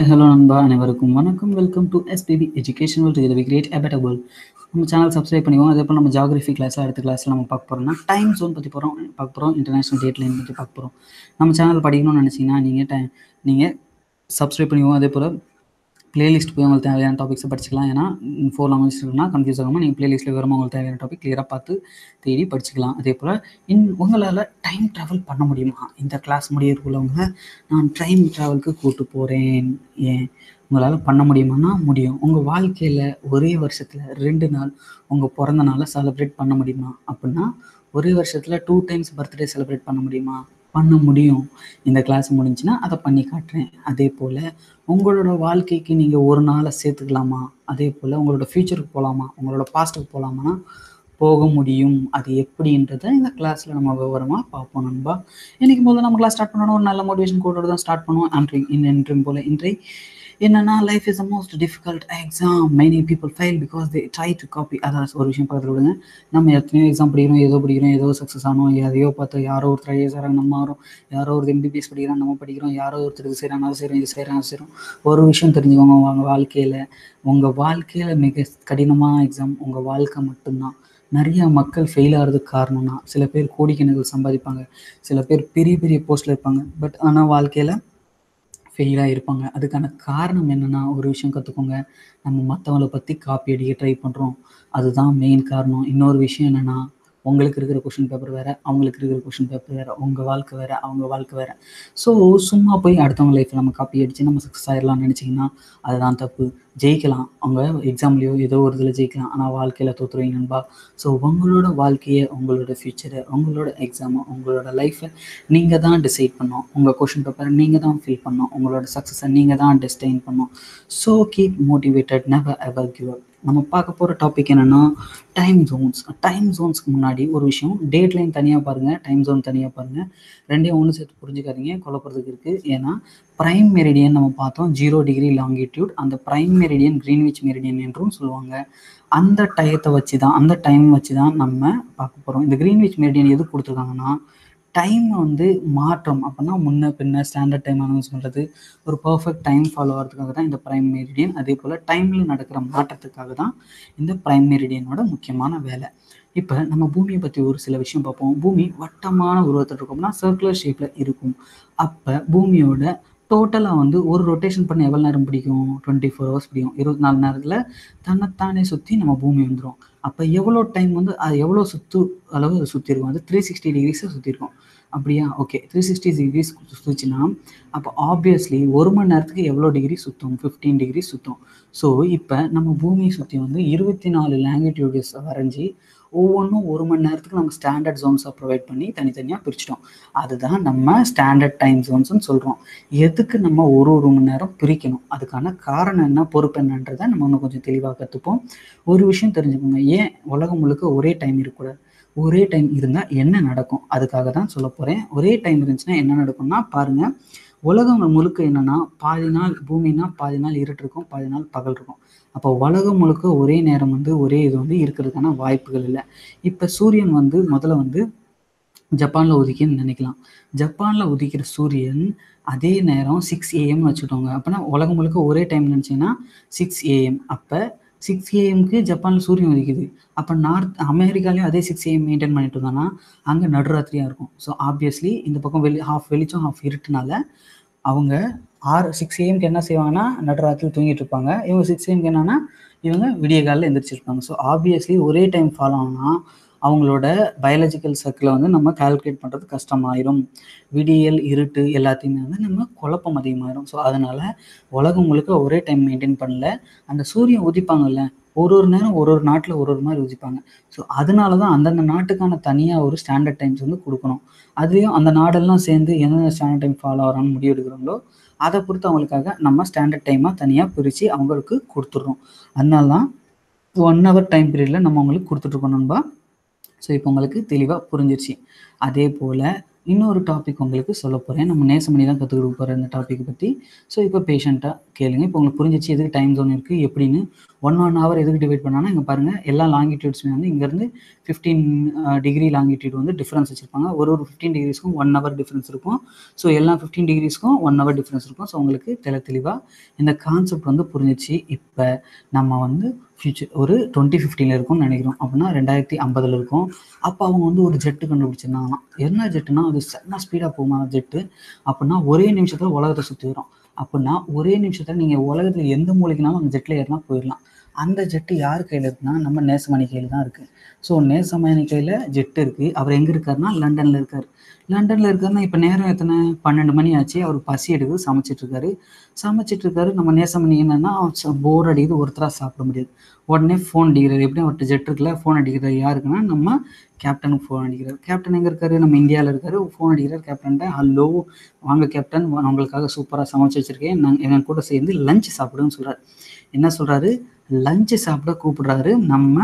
hello நண்பா அனைவருக்கும் வணக்கம் welcome to SPB education world இது கிரேட் a better world நம்ம சேனல் சப்ஸ்கிரைப் பண்ணிக்கோங்க அதே போல் நம்ம ஜாகிரஃபி கிளாஸ் அடுத்த கிளாஸில் நம்ம பார்க்க போகிறோம்னா டைம் ஜோன் பற்றி போகிறோம் பார்க்க போகிறோம் இன்டர்நேஷனல் டேட் லைன் பற்றி பார்க்க போகிறோம் நம்ம சேனல் படிக்கணும்னு நினச்சிங்கன்னா நீங்கள் டைம் நீங்கள் சப்ஸ்கிரைப் பண்ணிக்கோங்க அதே போல் பிளேலிஸ்ட் போய் உங்களுக்கு தேவையான டாபிக்ஸை படிச்சுக்கலாம் ஏன்னா ஃபோர் லாங்குவேஜ் இருக்குன்னா கன்ஃபியூஸ் ஆகாமல் நீங்கள் பிளேலிஸ்ட்டில் வரமா உங்களுக்கு தேவையான டாபிக் கிளியராக பார்த்து தேடி படிச்சுக்கலாம் அதே போல் இன் உங்களால் டைம் ட்ராவல் பண்ண முடியுமா இந்த கிளாஸ் முடியறதுக்குள்ளவங்க நான் டைம் ட்ராவலுக்கு கூட்டு போகிறேன் ஏன் உங்களால் பண்ண முடியுமானா முடியும் உங்கள் வாழ்க்கையில் ஒரே வருஷத்தில் ரெண்டு நாள் உங்கள் பிறந்த நாளை செலிப்ரேட் பண்ண முடியுமா அப்படின்னா ஒரே வருஷத்தில் டூ டைம்ஸ் பர்த்டே செலிப்ரேட் பண்ண முடியுமா பண்ண முடியும் இந்த கிளாஸ் முடிஞ்சுன்னா அதை பண்ணி காட்டுறேன் அதே போல் உங்களோட வாழ்க்கைக்கு நீங்கள் ஒரு நாளை சேர்த்துக்கலாமா அதே போல் உங்களோட ஃப்யூச்சருக்கு போகலாமா உங்களோட பாஸ்ட்டுக்கு போகலாமா போக முடியும் அது எப்படின்றத இந்த கிளாஸில் நம்ம விவரமாக பார்ப்போம் நண்பா இன்னைக்கு முதல்ல நம்ம கிளாஸ் ஸ்டார்ட் பண்ணணும் ஒரு நல்ல மோட்டிவேஷன் கோடோட தான் ஸ்டார்ட் பண்ணுவோம் அன்றை இன்றையும் போல் இன்றை என்னன்னா life is the most difficult exam many people fail because they try to copy அதான் ஒரு விஷயம் பக்கத்தில் விடுங்க நம்ம எத்தனையோ எக்ஸாம் படிக்கிறோம் ஏதோ படிக்கிறோம் ஏதோ சக்ஸஸ் ஆனோம் எதையோ பார்த்து யாரோ ஒருத்தர் ஐஎஸ் ஆகிறாங்க நம்ம ஆகிறோம் யாரோ ஒரு எம்பிபிஎஸ் படிக்கிறாங்க நம்ம படிக்கிறோம் யாரோ ஒருத்தருக்கு செய்கிறாங்க அதை செய்கிறோம் இது செய்கிறோம் அது செய்கிறோம் ஒரு விஷயம் தெரிஞ்சுக்கோங்க உங்கள் வாழ்க்கையில் உங்கள் வாழ்க்கையில் மிக கடினமான எக்ஸாம் உங்கள் வாழ்க்கை மட்டும்தான் நிறைய மக்கள் ஃபெயில் ஆகிறதுக்கு காரணம்னா சில பேர் கோடிக்கணக்கில் சம்பாதிப்பாங்க சில பேர் பெரிய பெரிய போஸ்ட்டில் இருப்பாங்க பட் ஆனால் வாழ்க்கையில் ஃபெயிலாக இருப்பாங்க அதுக்கான காரணம் என்னென்னா ஒரு விஷயம் கற்றுக்கோங்க நம்ம மற்றவங்கள பற்றி காப்பி அடிக்க ட்ரை பண்ணுறோம் அதுதான் மெயின் காரணம் இன்னொரு விஷயம் என்னென்னா உங்களுக்கு இருக்கிற கொஷின் பேப்பர் வேறு அவங்களுக்கு இருக்கிற கொஷின் பேப்பர் வேறு உங்கள் வாழ்க்கை வேறு அவங்க வாழ்க்கை வேறு ஸோ சும்மா போய் அடுத்தவங்க லைஃப்பில் நம்ம காப்பி அடித்து நம்ம சக்ஸஸ் ஆகிடலாம்னு நினச்சிங்கன்னா அதுதான் தப்பு ஜெயிக்கலாம் அவங்க எக்ஸாம்லேயோ ஏதோ ஒரு இதில் ஜெயிக்கலாம் ஆனால் வாழ்க்கையில் தோற்றுருவீங்க நண்பா ஸோ உங்களோட வாழ்க்கையை உங்களோட ஃப்யூச்சரை உங்களோட எக்ஸாமை உங்களோட லைஃப்பை நீங்கள் தான் டிசைட் பண்ணோம் உங்கள் கொஷின் பேப்பரை நீங்கள் தான் ஃபில் பண்ணோம் உங்களோட சக்ஸஸை நீங்கள் தான் டிஸ்டைன் பண்ணோம் so keep motivated never ever give up நம்ம பார்க்க போகிற டாபிக் என்னென்னா டைம் ஜோன்ஸ் டைம் ஜோன்ஸ்க்கு முன்னாடி ஒரு விஷயம் டேட் லைன் தனியாக பாருங்கள் டைம் ஜோன் தனியாக பாருங்கள் ரெண்டையும் ஒன்று சேர்த்து புரிஞ்சுக்காதீங்க குழப்பறதுக்கு இருக்குது ஏன்னா ப்ரைம் மெரிடியன் நம்ம பார்த்தோம் ஜீரோ டிகிரி லாங்கிடியூட் அந்த ப்ரைம் மெரிடியன் கிரீன்விச் மெரிடியன் என்றும் சொல்லுவாங்க அந்த டயத்தை வச்சு தான் அந்த டைம் வச்சு தான் நம்ம பார்க்க போகிறோம் இந்த கிரீன்விச் மெரிடியன் எது கொடுத்துருக்காங்கன்னா டைம் வந்து மாற்றம் அப்படின்னா முன்ன பின்ன ஸ்டாண்டர்ட் டைம் அனௌன்ஸ் பண்ணுறது ஒரு பர்ஃபெக்ட் டைம் ஃபாலோ ஆகிறதுக்காக தான் இந்த ப்ரைம் மெரிடியன் அதே போல் டைமில் நடக்கிற மாற்றத்துக்காக தான் இந்த ப்ரைம் மெரிடியனோட முக்கியமான வேலை இப்போ நம்ம பூமியை பற்றி ஒரு சில விஷயம் பார்ப்போம் பூமி வட்டமான உருவத்தில் இருக்கோம்னா சர்க்குலர் ஷேப்பில் இருக்கும் அப்போ பூமியோட டோட்டலாக வந்து ஒரு ரொட்டேஷன் பண்ண எவ்வளோ நேரம் பிடிக்கும் டுவெண்ட்டி ஃபோர் ஹவர்ஸ் பிடிக்கும் இருபத்தி நாலு நேரத்தில் தன்னைத்தானே சுற்றி நம்ம பூமி வந்துடும் அப்போ எவ்வளோ டைம் வந்து அது எவ்வளோ சுற்று அளவு அது சுற்றிருக்கும் அது த்ரீ சிக்ஸ்டி டிகிரிஸை சுற்றிருக்கும் அப்படியா ஓகே த்ரீ சிக்ஸ்டி டிகிரிஸ் சுற்றுச்சுன்னா அப்போ ஆப்வியஸ்லி ஒரு மணி நேரத்துக்கு எவ்வளோ டிகிரி சுற்றும் ஃபிஃப்டீன் டிகிரி சுற்றும் ஸோ இப்போ நம்ம பூமியை சுற்றி வந்து இருபத்தி நாலு லாங்கிடியூட்ஸ் வரைஞ்சி ஒவ்வொன்றும் ஒரு மணி நேரத்துக்கு நம்ம ஸ்டாண்டர்ட் ஜோன்ஸை ப்ரொவைட் பண்ணி தனித்தனியாக பிரிச்சிட்டோம் அதுதான் நம்ம ஸ்டாண்டர்ட் டைம் ஜோன்ஸ்னு சொல்கிறோம் எதுக்கு நம்ம ஒரு ஒரு மணி நேரம் பிரிக்கணும் அதுக்கான காரணம் என்ன பொறுப்பு என்னன்றதை நம்ம இன்னும் கொஞ்சம் தெளிவாக கற்றுப்போம் ஒரு விஷயம் தெரிஞ்சுக்கோங்க ஏன் உலகம் முழுக்க ஒரே டைம் இருக்கக்கூடாது ஒரே டைம் இருந்தால் என்ன நடக்கும் அதுக்காக தான் சொல்ல போகிறேன் ஒரே டைம் இருந்துச்சுன்னா என்ன நடக்கும்னா பாருங்கள் உலகம் முழுக்க என்னென்னா பாதி நாள் பூமினா பாதி நாள் இருட்டு இருக்கும் பாதி நாள் பகல் இருக்கும் அப்போ உலகம் முழுக்க ஒரே நேரம் வந்து ஒரே இது வந்து இருக்கிறதுக்கான வாய்ப்புகள் இல்லை இப்போ சூரியன் வந்து முதல்ல வந்து ஜப்பானில் உதிக்குன்னு நினைக்கலாம் ஜப்பானில் உதிக்கிற சூரியன் அதே நேரம் சிக்ஸ் ஏஎம்னு வச்சுட்டோங்க அப்போனா உலகம் முழுக்க ஒரே டைம் நினச்சிங்கன்னா சிக்ஸ் ஏஎம் அப்போ சிக்ஸ் ஏஎம்க்கு ஜப்பானில் சூரியன் உதிக்குது அப்போ நார்த் அமெரிக்காலேயும் அதே சிக்ஸ் ஏஎம் மெயின்டைன் பண்ணிட்டு இருந்தாங்கன்னா அங்கே நடுராத்திரியாக இருக்கும் ஸோ ஆப்வியஸ்லி இந்த பக்கம் வெளி ஹாஃப் வெளிச்சம் ஹாஃப் இருட்டுனால அவங்க ஆறு சிக்ஸ் ஏஎம்க்கு என்ன செய்வாங்கன்னா நடுராத்திரி தூங்கிட்டு இருப்பாங்க இவங்க சிக்ஸ் ஏஎம்க்கு என்னன்னா இவங்க விடிய காலில் எந்திரிச்சிருப்பாங்க ஸோ ஆப்வியஸ்லி ஒரே டைம் ஃபாலோ ஆனால் அவங்களோட பயாலஜிக்கல் சர்க்கிளை வந்து நம்ம கால்குலேட் பண்ணுறது கஷ்டமாயிரும் விடியல் இருட்டு எல்லாத்தையுமே வந்து நம்ம குழப்பம் அதிகமாயிரும் ஸோ அதனால் உலகம் முழுக்க ஒரே டைம் மெயின்டைன் பண்ணல அந்த சூரியன் உதிப்பாங்கல்ல ஒரு ஒரு நேரம் ஒரு ஒரு நாட்டில் ஒரு ஒரு மாதிரி உதிப்பாங்க ஸோ அதனால தான் அந்தந்த நாட்டுக்கான தனியாக ஒரு ஸ்டாண்டர்ட் டைம்ஸ் வந்து கொடுக்கணும் அதுலேயும் அந்த நாடெல்லாம் சேர்ந்து எந்தெந்த ஸ்டாண்டர்ட் டைம் ஃபாலோ ஆகிறான்னு முடிவு எடுக்கிறாங்களோ அதை பொறுத்து அவங்களுக்காக நம்ம ஸ்டாண்டர்ட் டைமாக தனியாக பிரித்து அவங்களுக்கு கொடுத்துட்றோம் அதனால தான் ஒன் ஹவர் டைம் பீரியடில் நம்ம அவங்களுக்கு கொடுத்துட்ருக்கோம் நண்பா ஸோ இப்போ உங்களுக்கு தெளிவாக புரிஞ்சிருச்சு அதே போல் இன்னொரு டாபிக் உங்களுக்கு சொல்ல போகிறேன் நம்ம நேசமணி தான் கற்றுக் போகிற இந்த டாப்பிக்கை பற்றி ஸோ இப்போ பேஷண்ட்டாக கேளுங்க இப்போ உங்களுக்கு புரிஞ்சிச்சு எதுக்கு டைம் ஜோன் இருக்குது எப்படின்னு ஒன் ஒன் ஹவர் எதுக்கு டிவைட் பண்ணாங்கன்னா இங்கே பாருங்கள் எல்லா லாங்கிடியூட்ஸுமே வந்து இங்கேருந்து ஃபிஃப்டீன் டிகிரி லாங்கிடியூட் வந்து டிஃப்ரென்ஸ் வச்சுருப்பாங்க ஒரு ஒரு ஃபிஃப்டீன் டிகிரிஸ்க்கும் ஒன் ஹவர் டிஃப்ரென்ஸ் இருக்கும் ஸோ எல்லா ஃபிஃப்டீன் டிகிரிஸ்க்கும் ஒன் ஹவர் டிஃப்ரென்ஸ் இருக்கும் ஸோ உங்களுக்கு தெளி தெளிவாக இந்த கான்செப்ட் வந்து புரிஞ்சிச்சு இப்போ நம்ம வந்து ஃபியூச்சர் ஒரு டுவெண்ட்டி ஃபிஃப்டியில் இருக்கும்னு நினைக்கிறோம் அப்படின்னா ரெண்டாயிரத்தி ஐம்பதில் இருக்கும் அப்போ அவங்க வந்து ஒரு ஜெட்டு கண்டுபிடிச்சிருந்தாங்களாம் என்ன ஜெட்டுனா அது செம்ம ஸ்பீடாக போகுமா ஜெட்டு அப்படின்னா ஒரே நிமிஷத்தில் உலகத்தை சுற்றி வரும் அப்படின்னா ஒரே நிமிஷத்தில் நீங்கள் உலகத்தில் எந்த மூலைக்குனாலும் அந்த ஜெட்டில் ஏறினா போயிடலாம் அந்த ஜெட்டு யார் கையில் இருக்குன்னா நம்ம நேசமணி கையில் தான் இருக்குது ஸோ நேசமணி கையில் ஜெட்டு இருக்குது அவர் எங்கே இருக்காருன்னா லண்டனில் இருக்கார் லண்டனில் இருக்காருன்னா இப்போ நேரம் எத்தனை பன்னெண்டு மணி ஆச்சு அவர் பசி எடுக்குது சமைச்சிட்டு இருக்காரு சமைச்சிட்டு இருக்காரு நம்ம நேசமணி என்னன்னா போர் அடிக்குது ஒருத்தராக சாப்பிட முடியாது உடனே ஃபோன் அடிக்கிறார் எப்படி அவர்கிட்ட ஜெட் இருக்குல்ல ஃபோன் அடிக்கிறார் யாருக்குன்னா நம்ம கேப்டனுக்கு ஃபோன் அடிக்கிறார் கேப்டன் எங்கே இருக்காரு நம்ம இந்தியாவில் இருக்காரு ஃபோன் அடிக்கிறார் கேப்டன்ட்ட ஹலோ வாங்க கேப்டன் நான் உங்களுக்காக சூப்பராக சமைச்சு வச்சிருக்கேன் நான் என் கூட சேர்ந்து லஞ்ச் சாப்பிடுன்னு சொல்கிறார் என்ன சொல்கிறாரு லஞ்சு சாப்பிட கூப்பிடுறாரு நம்ம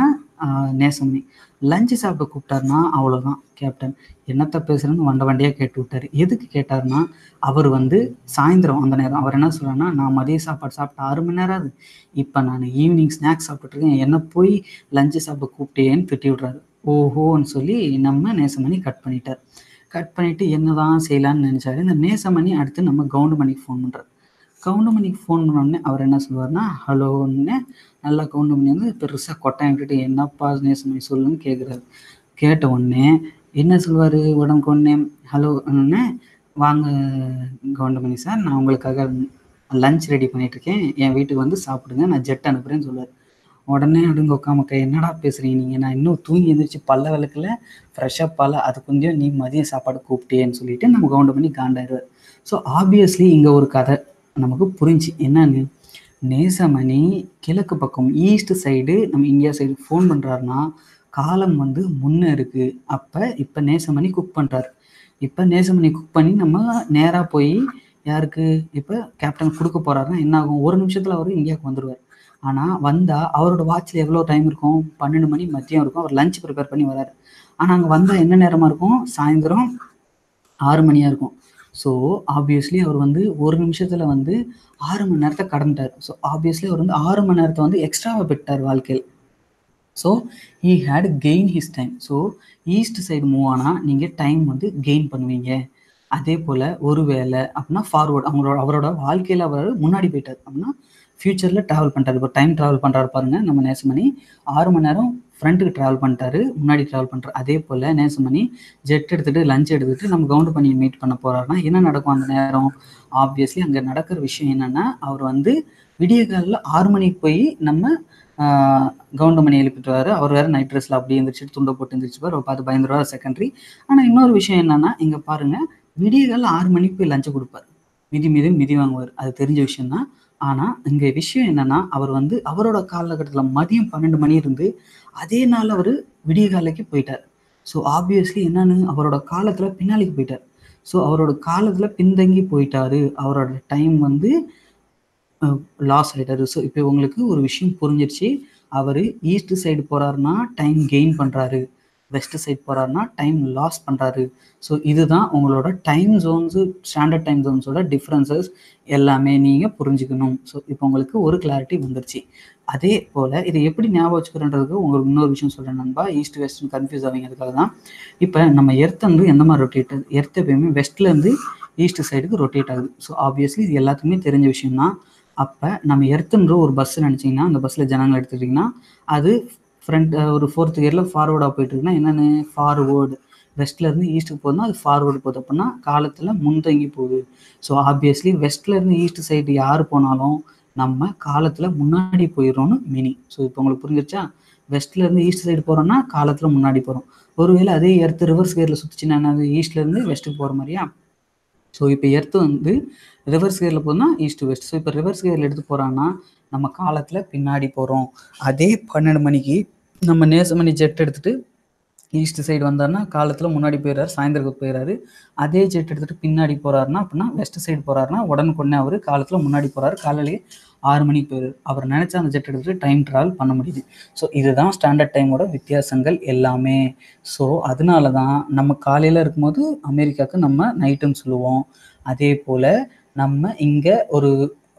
நேசமணி லஞ்சு சாப்பிட கூப்பிட்டாருன்னா அவ்வளோதான் கேப்டன் என்னத்த பேசுகிறேன்னு வண்ட வண்டியாக கேட்டு விட்டாரு எதுக்கு கேட்டாருன்னா அவர் வந்து சாயந்தரம் அந்த நேரம் அவர் என்ன சொல்கிறாருன்னா நான் மதிய சாப்பாடு சாப்பிட்டு ஆறு மணி நேரம் ஆகுது இப்போ நான் ஈவினிங் ஸ்நாக்ஸ் சாப்பிட்டுருக்கேன் என்ன போய் லஞ்சு சாப்பிட கூப்பிட்டேன்னு திட்டி விட்றாரு ஓஹோன்னு சொல்லி நம்ம நேசமணி கட் பண்ணிட்டார் கட் பண்ணிவிட்டு என்ன தான் செய்யலான்னு நினச்சாரு இந்த நேசமணி அடுத்து நம்ம கவுண்டமணிக்கு ஃபோன் பண்ணுறாரு கவுண்டமணிக்கு ஃபோன் பண்ணோடனே அவர் என்ன சொல்லுவார்னா ஹலோன்னு நல்லா கவுண்டமணி வந்து பெருசாக கொட்டாயம் விட்டுட்டு என்னப்பா நேசமணி சொல்லுன்னு கேட்குறாரு கேட்ட உடனே என்ன சொல்லுவார் உடம்புக்கு உடனே ஹலோ வாங்க கவுண்டமணி சார் நான் உங்களுக்காக லஞ்ச் ரெடி பண்ணிகிட்ருக்கேன் என் வீட்டுக்கு வந்து சாப்பிடுங்க நான் ஜெட் அனுப்புகிறேன்னு சொல்லுவார் உடனே அடுங்க உட்காமக்க என்னடா பேசுகிறீங்க நீங்கள் நான் இன்னும் தூங்கி எழுந்திரிச்சு பல்ல விளக்கில் ஃப்ரெஷ்ஷாக பல்ல அது கொஞ்சம் நீ மதியம் சாப்பாடு கூப்பிட்டேன்னு சொல்லிட்டு நம்ம கவுண்ட் பண்ணி காண்டாயிருவார் ஸோ ஆப்வியஸ்லி இங்கே ஒரு கதை நமக்கு புரிஞ்சு என்னன்னு நேசமணி கிழக்கு பக்கம் ஈஸ்ட் சைடு நம்ம இந்தியா சைடு ஃபோன் பண்ணுறாருன்னா காலம் வந்து முன்னே இருக்குது அப்போ இப்போ நேசமணி குக் பண்ணுறாரு இப்போ நேசமணி குக் பண்ணி நம்ம நேராக போய் யாருக்கு இப்போ கேப்டன் கொடுக்க போகிறாருன்னா என்ன ஆகும் ஒரு நிமிஷத்தில் அவர் இந்தியாவுக்கு வந்துடுவார் ஆனால் வந்தால் அவரோட வாட்சில் எவ்வளோ டைம் இருக்கும் பன்னெண்டு மணி மதியம் இருக்கும் அவர் லஞ்ச் ப்ரிப்பேர் பண்ணி வராரு ஆனால் அங்கே வந்தால் என்ன நேரமாக இருக்கும் சாயந்தரம் ஆறு மணியாக இருக்கும் ஸோ ஆப்வியஸ்லி அவர் வந்து ஒரு நிமிஷத்தில் வந்து ஆறு மணி நேரத்தை கடந்துட்டார் ஸோ ஆப்வியஸ்லி அவர் வந்து ஆறு மணி நேரத்தை வந்து எக்ஸ்ட்ராவாக பெற்றார் வாழ்க்கையில் so he had gain his time so east side move ஆனால் நீங்கள் டைம் வந்து கெயின் பண்ணுவீங்க அதே போல் ஒரு வேலை அப்படின்னா ஃபார்வர்ட் அவங்களோட அவரோட வாழ்க்கையில் அவர் முன்னாடி போயிட்டார் அப்படின்னா ஃப்யூச்சரில் ட்ராவல் பண்ணிட்டார் இப்போ டைம் ட்ராவல் பண்ணுறாரு பாருங்கள் நம்ம நேசமணி ஆறு மணி நேரம் ஃப்ரண்ட்டுக்கு ட்ராவல் பண்ணிட்டாரு முன்னாடி ட்ராவல் பண்ணுறாரு அதே போல் நேசமணி ஜெட் எடுத்துகிட்டு லஞ்ச் எடுத்துகிட்டு நம்ம கவுண்ட் பண்ணி மீட் பண்ண போகிறாருன்னா என்ன நடக்கும் அந்த நேரம் ஆப்வியஸ்லி அங்கே நடக்கிற விஷயம் என்னென்னா அவர் வந்து விடிய காலில் ஆறு மணிக்கு போய் நம்ம கவுண்டமணி எழுப்பிட்டுவார் அவர் வேறு நைட் ட்ரெஸ்ஸில் அப்படியே எழுந்திரிச்சிட்டு துண்டை போட்டு எழுந்திரிச்சுப்பார் அவர் பார்த்து பயந்துருவார் செகண்டரி ஆனால் இன்னொரு விஷயம் என்னென்னா இங்கே பாருங்கள் விடிய காலில் ஆறு மணிக்கு போய் லஞ்சை கொடுப்பார் மிதி மிதி மிதி வாங்குவார் அது தெரிஞ்ச விஷயம் தான் ஆனால் இங்கே விஷயம் என்னென்னா அவர் வந்து அவரோட காலகட்டத்தில் மதியம் பன்னெண்டு மணி இருந்து அதே நாள் அவர் விடிய காலைக்கு போயிட்டார் ஸோ ஆப்வியஸ்லி என்னன்னு அவரோட காலத்தில் பின்னாளிக்கு போயிட்டார் ஸோ அவரோட காலத்தில் பின்தங்கி போயிட்டாரு அவரோட டைம் வந்து லாஸ் ஆகிட்டாரு ஸோ இப்போ உங்களுக்கு ஒரு விஷயம் புரிஞ்சிருச்சு அவர் ஈஸ்ட் சைடு போகிறாருன்னா டைம் கெயின் பண்ணுறாரு வெஸ்ட் சைட் போகிறாருன்னா டைம் லாஸ் பண்ணுறாரு ஸோ இதுதான் உங்களோட டைம் ஜோன்ஸு ஸ்டாண்டர்ட் டைம் ஜோன்ஸோட டிஃப்ரென்சஸ் எல்லாமே நீங்கள் புரிஞ்சுக்கணும் ஸோ இப்போ உங்களுக்கு ஒரு கிளாரிட்டி வந்துருச்சு அதே போல் இதை எப்படி ஞாபகம் வச்சுக்கிறன்றதுக்கு உங்களுக்கு இன்னொரு விஷயம் சொல்கிறேன் நண்பா ஈஸ்ட் வெஸ்ட்னு கன்ஃபியூஸ் ஆவீங்கிறதுக்காக தான் இப்போ நம்ம எர்த் வந்து எந்த மாதிரி ரொட்டேட் ஆகுது எர்த் எப்பயுமே வெஸ்ட்லேருந்து ஈஸ்ட் சைடுக்கு ரொட்டேட் ஆகுது ஸோ ஆப்வியஸ்லி இது எல்லாத்துக்குமே தெரிஞ்ச விஷயம் தான் அப்போ நம்ம எர்த்துன்ற ஒரு பஸ் நினச்சிங்கன்னா அந்த பஸ்ஸில் ஜனங்கள் எடுத்துக்கிட்டிங்கன்னா அது ஃப்ரண்ட் ஒரு ஃபோர்த் இயரில் ஃபார்வர்டாக போயிட்டு இருக்குன்னா என்னென்னு ஃபார்வேர்டு வெஸ்ட்லேருந்து ஈஸ்ட்டுக்கு போகுதுன்னா அது ஃபார்வேர்டு போகுது அப்படின்னா காலத்தில் முன்தங்கி போகுது ஸோ ஆப்வியஸ்லி வெஸ்ட்லேருந்து ஈஸ்ட் சைடு யார் போனாலும் நம்ம காலத்தில் முன்னாடி போயிடுறோம்னு மீனிங் ஸோ இப்போ உங்களுக்கு புரிஞ்சிருச்சா வெஸ்ட்லேருந்து ஈஸ்ட் சைடு போகிறோம்னா காலத்தில் முன்னாடி போகிறோம் ஒருவேளை அதே எர்த்து ரிவர்ஸ் கியரில் சுற்றிச்சுன்னா என்னது ஈஸ்ட்லேருந்து வெஸ்ட்டுக்கு போகிற மாதிரியா ஸோ இப்போ எர்த்து வந்து ரிவர்ஸ் கியரில் போகுதுன்னா ஈஸ்ட் வெஸ்ட் ஸோ இப்போ ரிவர்ஸ் கியரில் எடுத்து போகிறான்னா நம்ம காலத்தில் பின்னாடி போகிறோம் அதே பன்னெண்டு மணிக்கு நம்ம நேசமணி ஜெட் எடுத்துகிட்டு ஈஸ்ட் சைடு வந்தார்னா காலத்தில் முன்னாடி போயிடுறாரு சாயந்தரத்துக்கு போயிடுறாரு அதே ஜெட் எடுத்துகிட்டு பின்னாடி போகிறாருன்னா அப்படின்னா வெஸ்ட் சைடு போகிறாருன்னா உடனுக்குடனே அவர் காலத்தில் முன்னாடி போகிறாரு காலையிலேயே ஆறு மணிக்கு போயிடுது அவர் நினச்ச அந்த ஜெட் எடுத்துகிட்டு டைம் ட்ராவல் பண்ண முடியுது ஸோ இதுதான் ஸ்டாண்டர்ட் டைமோட வித்தியாசங்கள் எல்லாமே ஸோ அதனால தான் நம்ம காலையில் இருக்கும்போது அமெரிக்காவுக்கு நம்ம நைட்டுன்னு சொல்லுவோம் அதே போல் நம்ம இங்கே ஒரு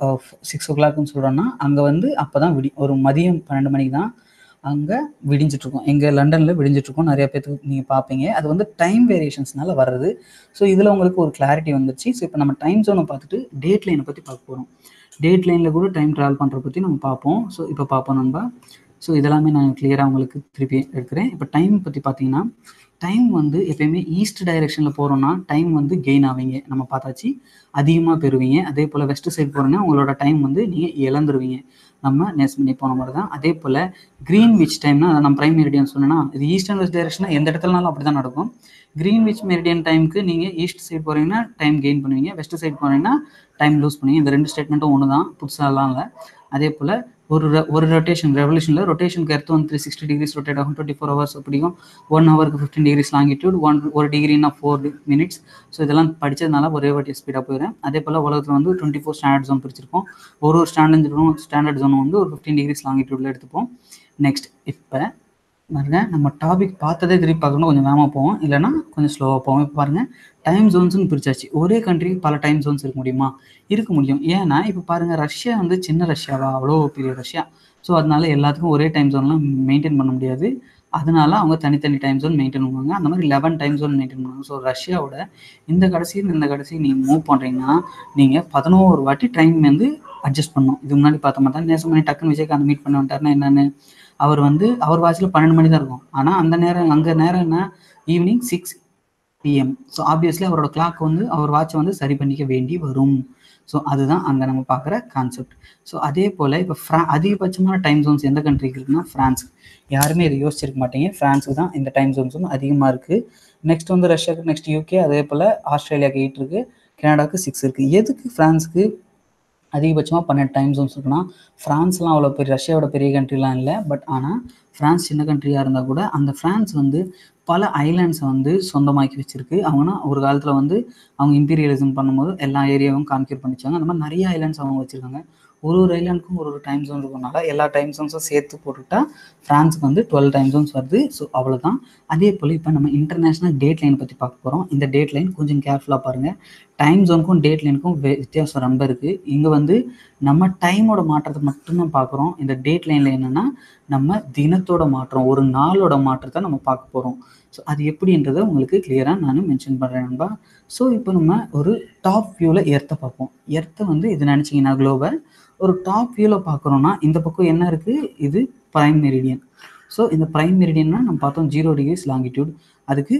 சிக்ஸ் ஓ கிளாக்னு சொல்கிறோன்னா அங்கே வந்து அப்போ தான் விடி ஒரு மதியம் பன்னெண்டு மணிக்கு தான் அங்கே விடிஞ்சிட்ருக்கோம் எங்கே லண்டனில் விடிஞ்சிட்ருக்கோம் நிறைய பேர்த்துக்கு நீங்கள் பார்ப்பீங்க அது வந்து டைம் வேரியேஷன்ஸ்னால வர்றது ஸோ இதில் உங்களுக்கு ஒரு கிளாரிட்டி வந்துருச்சு ஸோ இப்போ நம்ம டைம் ஜோனை பார்த்துட்டு டேட் லைனை பற்றி பார்க்க போகிறோம் டேட் லைனில் கூட டைம் ட்ராவல் பண்ணுறத பற்றி நம்ம பார்ப்போம் ஸோ இப்போ பார்ப்போம் நண்பா ஸோ இதெல்லாமே நான் கிளியராக உங்களுக்கு திருப்பி எடுக்கிறேன் இப்போ டைம் பற்றி பார்த்தீங்கன்னா டைம் வந்து எப்பயுமே ஈஸ்ட் டைரெக்ஷனில் போகிறோன்னா டைம் வந்து கெயின் ஆவீங்க நம்ம பார்த்தாச்சு அதிகமாக பெறுவீங்க அதே போல் வெஸ்ட் சைடு போகிறோன்னா உங்களோட டைம் வந்து நீங்கள் இழந்துருவீங்க நம்ம நேஸ் பண்ணி போன மாதிரி தான் அதே போல் க்ரீன் விச் டைம்னா அதை நம்ம பிரைம் மெரிடியன் சொன்னேன்னா இது ஈஸ்ட் அண்ட் வெஸ்ட் டைரக்ஷனாக எந்த இடத்துலனாலும் அப்படி தான் நடக்கும் க்ரீன் விச் மெரிடியன் டைமுக்கு நீங்கள் ஈஸ்ட் சைடு போகிறீங்கன்னா டைம் கெயின் பண்ணுவீங்க வெஸ்ட் சைடு போனீங்கன்னா டைம் லூஸ் பண்ணுவீங்க இந்த ரெண்டு ஸ்டேட்மெண்ட்டும் ஒன்று தான் புதுசாலாம் இல்லை அதே போல் ஒரு ஒரு ரொட்டேஷன் ரெவல்யூஷனில் ரொட்டேஷனுக்கு எர்த் வந்து த்ரீ சிக்ஸ்டி டிகிரிஸ் ரொட்டேட் ஆகும் டுவெண்ட்டி ஃபோர் ஹவர்ஸ் பிடிக்கும் ஒன் ஹவருக்கு ஃபிஃப்டின் டிகிரிஸ் லாங்கிடியூட் ஒன் ஒரு டிகிரினா ஃபோர் மினிட்ஸ் ஸோ இதெல்லாம் படித்ததுனால ஒரே வாட்டி ஸ்பீடாக போயிடுறேன் அதே போல் உலகத்தில் வந்து டுவெண்ட்டி ஃபோர் ஸ்டாண்டர்ட் ஜோன் பிரிச்சிருக்கோம் ஒரு ஒரு ஸ்டாண்டர்ட் ஜோனும் ஸ்டாண்டர்ட் ஜோன் வந்து ஒரு ஃபிஃப்டின் டிகிரிஸ் லாங்கிடியூடில் எடுத்துப்போம் நெக்ஸ்ட் இப்போ பாருங்க நம்ம டாபிக் பார்த்ததே திருப்பி பார்க்கணும் கொஞ்சம் வேகமாக போவோம் இல்லைனா கொஞ்சம் ஸ்லோவாக போவோம் இப்போ பாருங்கள் டைம் ஜோன்ஸ்னு பிரிச்சாச்சு ஒரே கண்ட்ரிக்கு பல டைம் ஜோன்ஸ் இருக்க முடியுமா இருக்க முடியும் ஏன்னா இப்போ பாருங்கள் ரஷ்யா வந்து சின்ன ரஷ்யாவா அவ்வளோ பெரிய ரஷ்யா ஸோ அதனால எல்லாத்துக்கும் ஒரே டைம் ஜோன்லாம் மெயின்டைன் பண்ண முடியாது அதனால அவங்க தனித்தனி டைம் ஜோன் மெயின்டைன் பண்ணுவாங்க அந்த மாதிரி லெவன் டைம் ஜோன் மெயின்டைன் பண்ணுவாங்க ஸோ ரஷ்யாவோட இந்த கடைசியில் இந்த கடைசி நீங்கள் மூவ் பண்ணுறீங்கன்னா நீங்கள் பதினோரு வாட்டி டைம் வந்து அட்ஜஸ்ட் பண்ணணும் இது முன்னாடி பார்த்த மாதிரி தான் நேசம் பண்ணி டக்குன்னு விஜயகாந்த் மீட் பண்ண வந்துட்டாருன்னா என்னென்னு அவர் வந்து அவர் வாட்சில் பன்னெண்டு மணி தான் இருக்கும் ஆனால் அந்த நேரம் அங்கே நேரம் என்ன evening six PM so obviously அவரோட கிளாக் வந்து அவர் வாட்சை வந்து சரி பண்ணிக்க வேண்டி வரும் ஸோ அதுதான் அங்கே நம்ம பார்க்குற கான்செப்ட் ஸோ அதே போல் இப்போ ஃப்ரா அதிகபட்சமான டைம் ஜோன்ஸ் எந்த கண்ட்ரிக்கு இருக்குன்னா ஃப்ரான்ஸ் யாருமே இதை யோசிச்சிருக்க மாட்டீங்க ஃப்ரான்ஸுக்கு தான் இந்த டைம் ஜோன்ஸும் அதிகமாக இருக்குது நெக்ஸ்ட் வந்து ரஷ்யாவுக்கு நெக்ஸ்ட் யூகே அதே போல் ஆஸ்திரேலியாவுக்கு எயிட் இருக்குது கனடாவுக்கு சிக்ஸ் இருக்குது எதுக்கு ஃப்ரான்ஸுக்கு அதிகபட்சமாக பன்னெண்டு டைம் ஜோன்ஸ் இருக்குன்னா ஃப்ரான்ஸ்லாம் அவ்வளோ பெரிய ரஷ்யாவோட பெரிய கண்ட்ரிலாம் இல்லை பட் ஆனால் ஃப்ரான்ஸ் சின்ன கண்ட்ரியாக இருந்தால் கூட அந்த ஃப்ரான்ஸ் வந்து பல ஐலாண்ட்ஸை வந்து சொந்தமாக்கி வச்சிருக்கு அவங்கன்னா ஒரு காலத்தில் வந்து அவங்க இம்பீரியலிசம் பண்ணும்போது எல்லா ஏரியாவும் கான்கியூர் பண்ணிச்சாங்க அந்த மாதிரி நிறைய ஐலாண்ட்ஸ் அவங்க வச்சுருக்காங்க ஒரு ஒரு ஐலாண்டுக்கும் ஒரு ஒரு டைம் ஜோன் இருக்கனால எல்லா டைம் ஜோன்ஸும் சேர்த்து போட்டுட்டா ஃப்ரான்ஸுக்கு வந்து டுவெல் டைம் ஜோன்ஸ் வருது ஸோ அவ்வளோதான் அதே போல் இப்போ நம்ம இன்டர்நேஷ்னல் டேட் லைன் பற்றி பார்க்க போகிறோம் இந்த டேட் லைன் கொஞ்சம் கேர்ஃபுல்லாக பாருங்கள் டைம் ஜோனுக்கும் டேட் லைனுக்கும் வித்தியாசம் ரொம்ப இருக்குது இங்கே வந்து நம்ம டைமோட மாற்றத்தை மட்டும்தான் பார்க்குறோம் இந்த டேட் லைனில் என்னென்னா நம்ம தினத்தோட மாற்றம் ஒரு நாளோட மாற்றத்தை நம்ம பார்க்க போகிறோம் ஸோ அது எப்படின்றத உங்களுக்கு கிளியராக நான் மென்ஷன் பண்ணுறேன் நண்பா ஸோ இப்போ நம்ம ஒரு டாப் வியூவில் எர்த்தை பார்ப்போம் எர்த்தை வந்து இது நினச்சிங்கன்னா குளோபல் ஒரு டாப் வியூவில் பார்க்குறோன்னா இந்த பக்கம் என்ன இருக்குது இது ப்ரைம் மெரிடியன் ஸோ இந்த ப்ரைம் மெரிடியன்னா நம்ம பார்த்தோம் ஜீரோ டிகிரிஸ் லாங்கிடியூட் அதுக்கு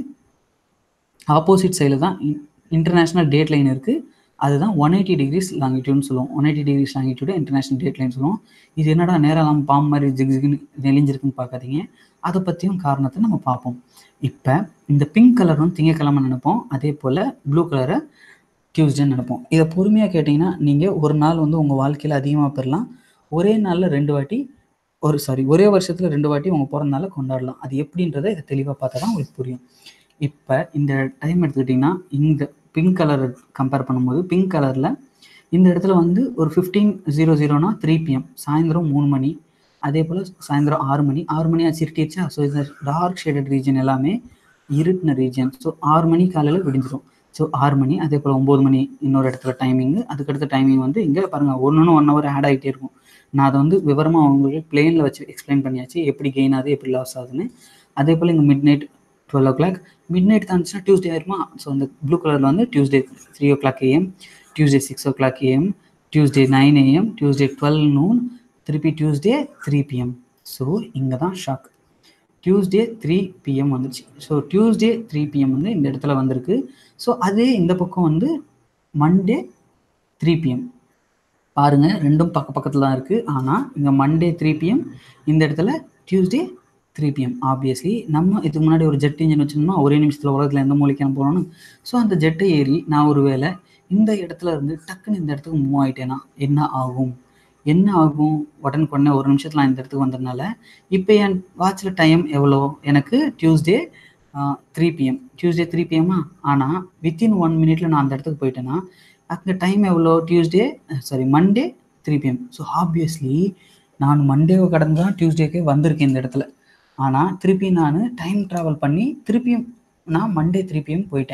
ஆப்போசிட் சைடில் தான் இன்டர்நேஷ்னல் டேட் லைன் இருக்குது அதுதான் ஒன் எயிட்டி டிகிரிஸ் லாங்கிடியூட்னு சொல்லுவோம் one eighty degrees longitude international date line சொல்லுவோம் இது என்னடா நேரம் நம்ம பாம்பு மாதிரி ஜிக் ஜிக்னு நெளிஞ்சிருக்குன்னு பார்க்காதீங்க அதை பற்றியும் காரணத்தை நம்ம பார்ப்போம் இப்போ இந்த பிங்க் கலர் வந்து திங்கக்கிழமை நினைப்போம் அதே போல் ப்ளூ கலரை டியூஸ்டேன்னு நினைப்போம் இதை பொறுமையாக கேட்டிங்கன்னா நீங்கள் ஒரு நாள் வந்து உங்கள் வாழ்க்கையில் அதிகமாக பெறலாம் ஒரே நாளில் ரெண்டு வாட்டி ஒரு சாரி ஒரே வருஷத்தில் ரெண்டு வாட்டி உங்கள் பிறந்தநாளை கொண்டாடலாம் அது எப்படின்றத இதை தெளிவாக பார்த்தா தான் உங்களுக்கு புரியும் இப்போ இந்த டைம் எடுத்துக்கிட்டிங்கன்னா இந்த பிங்க் கலரை கம்பேர் பண்ணும்போது பிங்க் கலரில் இந்த இடத்துல வந்து ஒரு ஃபிஃப்டீன் ஜீரோ ஜீரோனா த்ரீ பிஎம் சாயந்தரம் மூணு மணி அதே போல் சாயந்தரம் ஆறு மணி ஆறு மணி ஆச்சு இருட்டிடுச்சா ஸோ இந்த டார்க் ஷேடட் ரீஜன் எல்லாமே இருட்டின ரீஜன் ஸோ ஆறு மணி காலையில் விடிஞ்சிரும் ஸோ ஆறு மணி அதே போல் ஒம்பது மணி இன்னொரு இடத்துல டைமிங்கு அதுக்கடுத்த டைமிங் வந்து இங்கே பாருங்கள் ஒன்று ஒன் ஹவர் ஆட் ஆகிட்டே இருக்கும் நான் அதை வந்து விவரமாக உங்களுக்கு பிளேனில் வச்சு எக்ஸ்பிளைன் பண்ணியாச்சு எப்படி கெயின் ஆகுது எப்படி லாஸ் ஆகுதுன்னு அதே போல் இங்கே midnight twelve o'clock midnight தாண்டுச்சுன்னா டியூஸ்டே ஆயிருமா ஸோ அந்த ப்ளூ கலரில் வந்து Tuesday three o'clock AM Tuesday six o'clock AM Tuesday nine AM Tuesday twelve noon திருப்பி டியூஸ்டே த்ரீ பிஎம் ஸோ இங்கே தான் ஷாக் டியூஸ்டே த்ரீ பிஎம் வந்துச்சு so Tuesday three PM வந்து இந்த இடத்துல வந்திருக்கு ஸோ அதே இந்த பக்கம் வந்து மண்டே த்ரீ பிஎம் பாருங்கள் ரெண்டும் பக்க பக்கத்தில் தான் இருக்குது ஆனால் இங்கே மண்டே த்ரீ பிஎம் இந்த இடத்துல டியூஸ்டே த்ரீ பிஎம் ஆப்வியஸ்லி நம்ம இதுக்கு முன்னாடி ஒரு ஜெட் இன்ஜின் வச்சிருந்தோம்னா ஒரே நிமிஷத்தில் உலகத்தில் எந்த மூலிக்கு நான் போகணும்னு ஸோ அந்த ஜெட்டை ஏறி நான் ஒரு வேளை இந்த இடத்துல இருந்து டக்குன்னு இந்த இடத்துக்கு மூவ் ஆகிட்டேன்னா என்ன ஆகும் என்ன ஆகும் உடனுக்குடனே ஒரு நிமிஷத்தில் நான் இந்த இடத்துக்கு வந்ததுனால இப்போ என் வாட்சில் டைம் எவ்வளோ எனக்கு Tuesday three PM Tuesday three பிஎம்மா ஆனால் வித்தின் ஒன் மினிட்ல நான் அந்த இடத்துக்கு போயிட்டேன்னா அங்கே டைம் எவ்வளோ Tuesday sorry Monday three PM so obviously நான் மண்டேவை கடந்து தான் டியூஸ்டேக்கே வந்திருக்கேன் இந்த இடத்துல ஆனால் திருப்பி நான் டைம் ட்ராவல் பண்ணி திருப்பியும் நான் மண்டே த்ரீ பிஎம் போயிட்டேன்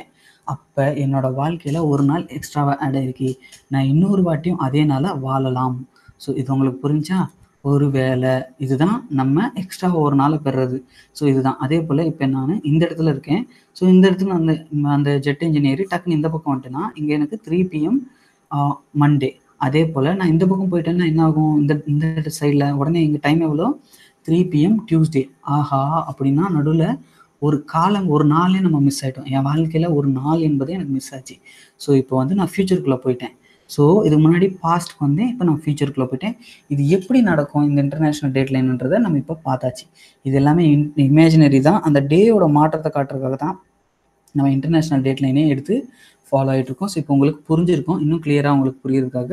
அப்போ என்னோட வாழ்க்கையில் ஒரு நாள் எக்ஸ்ட்ராவாக ஆட் ஆயிருக்கு நான் இன்னொரு வாட்டியும் அதே நாளை வாழலாம் ஸோ இது உங்களுக்கு புரிஞ்சா ஒரு வேலை இதுதான் நம்ம எக்ஸ்ட்ரா ஒரு நாளை பெறுறது ஸோ இதுதான் அதே போல் இப்போ நான் இந்த இடத்துல இருக்கேன் ஸோ இந்த இடத்துல அந்த அந்த ஜெட் இன்ஜினியர் டக்குன்னு இந்த பக்கம் வந்துட்டேன்னா இங்கே எனக்கு த்ரீ பிஎம் மண்டே அதே போல் நான் இந்த பக்கம் போயிட்டேன்னா என்ன ஆகும் இந்த இந்த சைடில் உடனே எங்கள் டைம் எவ்வளோ த்ரீ பிஎம் டியூஸ்டே ஆஹா அப்படின்னா நடுவில் ஒரு காலம் ஒரு நாளே நம்ம மிஸ் ஆகிட்டோம் என் வாழ்க்கையில் ஒரு நாள் என்பதே எனக்கு மிஸ் ஆச்சு ஸோ இப்போ வந்து நான் ஃப்யூச்சருக்குள்ளே போயிட்டேன் ஸோ இதுக்கு முன்னாடி பாஸ்ட்க்கு வந்தேன் இப்போ நான் ஃபியூச்சருக்குள்ளே போயிட்டேன் இது எப்படி நடக்கும் இந்த இன்டர்நேஷ்னல் டேட் லைன்ன்றதை நம்ம இப்போ பார்த்தாச்சு இது எல்லாமே இமேஜினரி தான் அந்த டேயோட மாற்றத்தை காட்டுறதுக்காக தான் நம்ம இன்டர்நேஷ்னல் டேட் லைனே எடுத்து ஃபாலோ ஆகிட்டு இருக்கோம் ஸோ இப்போ உங்களுக்கு புரிஞ்சிருக்கும் இன்னும் கிளியராக உங்களுக்கு புரியறதுக்காக